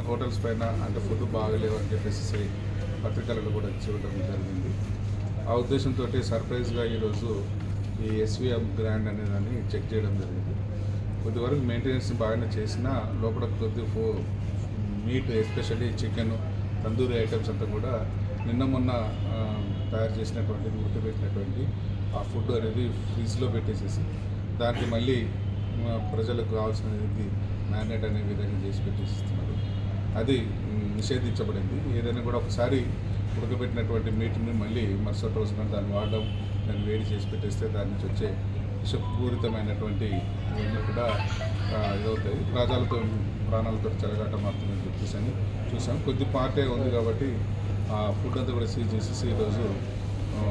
hotels పైన అంటే food బాగలేవు అని చెప్పేసి పత్రికలలో కూడా చూడడం జరిగింది ఆ ఉద్దేశంతో సర్ప్రైజ్గా ఈరోజు ఈ ఎస్విఎం గ్రాండ్ అనే దాన్ని చెక్ చేయడం జరిగింది కొద్దివరకు మెయింటెనెన్స్ బాగానే చేసినా లోపల కొద్ది ఫో meat especially chicken tandoori items అంతా కూడా నిన్న మొన్న ఆ, తయారు చేసినటువంటి ఉడకబెట్టినటువంటి ఆ ఫుడ్ అనేది ఫ్రిడ్జ్లో పెట్టేసేసి దానికి మళ్ళీ ఆ, ప్రజలకు కావాల్సినది మ్యారినేట్ అనే విధంగా చేసి పెట్టేసిస్తున్నారు అది మ్, నిషేధించబడింది ఏదైనా కూడా ఒకసారి ఉడకబెట్టినటువంటి మీట్ని మళ్ళీ మరుసటి రోజున దాన్ని వాడడం దాన్ని వేడి చేసి పెట్టేస్తే దాని నుంచి వచ్చే విషపూరితమైనటువంటి ఇవన్నీ కూడా ఆ, ఇదవుతాయి ప్రాణాలతో ప్రాణాలతో చెలగాటం మారుతుందని చెప్పేసి అని చూసాం కొద్ది పార్టే ఉంది కాబట్టి ఆ ఫుడ్ అంతా కూడా సీజ్ చేసేసి ఈరోజు ఆ,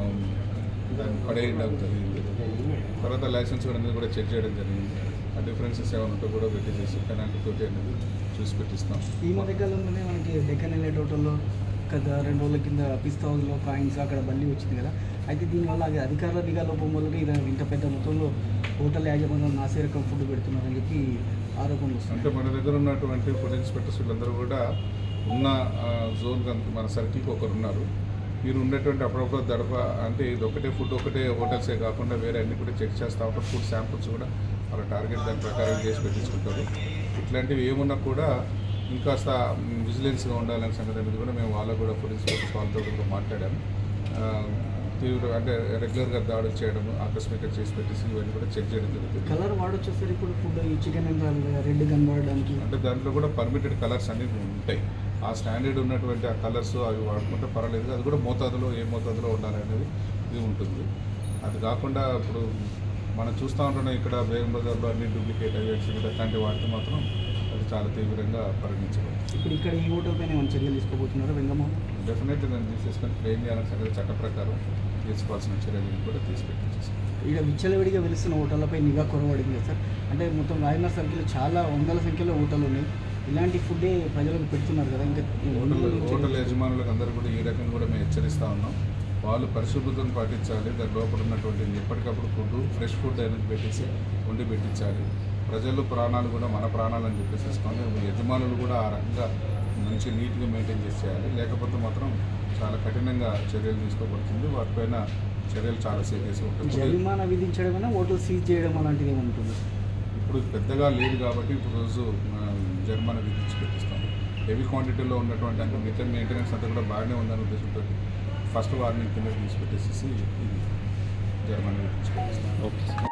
దాన్ని పడేయడం జరిగింది తర్వాత లైసెన్స్ అనేది కూడా చెక్ చేయడం జరిగింది ఆ డిఫరెన్సెస్ ఏమైనా ఉంటే కూడా పెట్టేసేసి పెనాల్టీ తోటి అనేది చూసి పెట్టిస్తాం ఈ మధ్యకాలంలోనే మనకి డెక్కన్ వెళ్ళే హోటల్లో గత రెండు రోజుల కింద పిస్తా హౌస్లో కాయిన్స్ అక్కడ బల్లి వచ్చింది కదా అయితే దీనివల్ల అది అధికారుల నిఘా లోపం వల్ల ఇలా ఇంత పెద్ద మొత్తంలో హోటల్ యాజమాన్యం నాసిరకం ఫుడ్ పెడుతున్నారని చెప్పి ఆరోపణలు వస్తున్నాయి అంటే మన దగ్గర ఉన్నటువంటి ఫుడ్ ఇన్స్పెక్టర్స్ వీళ్ళందరూ కూడా ఉన్న ఆ, జోన్ కనుక మన సర్కిల్కి ఒకరు ఉన్నారు మీరు ఉండేటువంటి అప్పుడప్పుడు దడప అంటే ఇది ఒకటే ఫుడ్ ఒకటే హోటల్సే కాకుండా వేరే అన్ని కూడా చెక్ చేస్తూ ఉంటారు ఫుడ్ శాంపుల్స్ కూడా వాళ్ళ టార్గెట్ దాని ప్రకారం చేసి పెట్టించుకుంటారు ఇట్లాంటివి ఏమున్నా కూడా ఇంకాస్త విజిలెన్స్గా ఉండాలనే సంగతి అనేది కూడా మేము వాళ్ళకు కూడా ఫుడ్ ఇన్స్పెక్టర్స్ వాళ్ళతో కూడా మాట్లాడాము ఆ, తీవ్ర అంటే రెగ్యులర్గా దాడులు చేయడం ఆకస్మికంగా చేసి పెట్టేసి ఇవన్నీ కూడా చెక్ చేయడం జరుగుతుంది కలర్ వాడొచ్చు సార్ ఇప్పుడు ఫుడ్ ఈ చికెన్ రెడ్ కనబడడానికి అంటే దాంట్లో కూడా పర్మిటెడ్ కలర్స్ అన్ని ఉంటాయి ఆ స్టాండర్డ్ ఉన్నటువంటి ఆ కలర్స్ అవి వాడుకుంటే పర్వాలేదు అది కూడా మోతాదులో ఏ మోతాదులో ఉండాలనేది ఇది ఉంటుంది అది కాకుండా ఇప్పుడు మనం చూస్తూ ఉంటున్నాం ఇక్కడ బేగం బజార్లో అన్ని డూప్లికేట్ అయ్యేసి అట్లాంటివి వాడితే మాత్రం అది చాలా తీవ్రంగా పరిగణించబడుతుంది ఇప్పుడు ఇక్కడ ఈ హోటల్ పైన ఏమైనా చర్యలు తీసుకోబోతున్నారా వెంగమ్మ డెఫినెట్లీ దాన్ని తీసేసుకొని క్లెయిమ్ చేయాలని సంగతి చట్ట ప్రకారం తీసుకోవాల్సిన చర్యలను కూడా తీసిపెట్టేసేసి ఇక్కడ విచ్చలవిడిగా వెలుస్తున్న హోటళ్లపై నిఘా కొరవడింది కదా సార్ అంటే మొత్తం రాజనగర్ సర్కిల్ చాలా వందల సంఖ్యలో హోటల్ ఉన్నాయి ఇలాంటి ఫుడ్డే ప్రజలకు పెడుతున్నారు కదా ఇంకా హోటల్ హోటల్ యజమానులకు అందరూ కూడా ఈ రకంగా కూడా మేము హెచ్చరిస్తూ ఉన్నాం వాళ్ళు పరిశుభ్రతను పాటించాలి దాని లోపల ఉన్నటువంటి ఎప్పటికప్పుడు ఫుడ్ ఫ్రెష్ ఫుడ్ అనేది పెట్టేసి వండి పెట్టించాలి ప్రజలు ప్రాణాలు కూడా మన ప్రాణాలు అని చెప్పేసి తీసుకొని యజమానులు కూడా ఆ రకంగా మంచి నీట్గా మెయింటైన్ చేసి చేయాలి లేకపోతే మాత్రం చాలా కఠినంగా చర్యలు తీసుకోబడుతుంది వాటిపైన చర్యలు చాలా సీరియస్గా ఉంటుంది జరిమానా విధించడమైనా హోటల్ సీజ్ చేయడం అలాంటిది ఏముంటుంది ఇప్పుడు పెద్దగా లేదు కాబట్టి ఇప్పుడు రోజు ఆ, జరిమానా విధించి పెట్టిస్తాం హెవీ క్వాంటిటీలో ఉన్నటువంటి అంటే మిగతా మెయింటెనెన్స్ అంతా కూడా బాగానే ఉందనే ఉద్దేశంతో ఫస్ట్ వార్నింగ్ కింద తీసి పెట్టేసి ఇది జరిమానా విధించి పెట్టిస్తాం ఓకే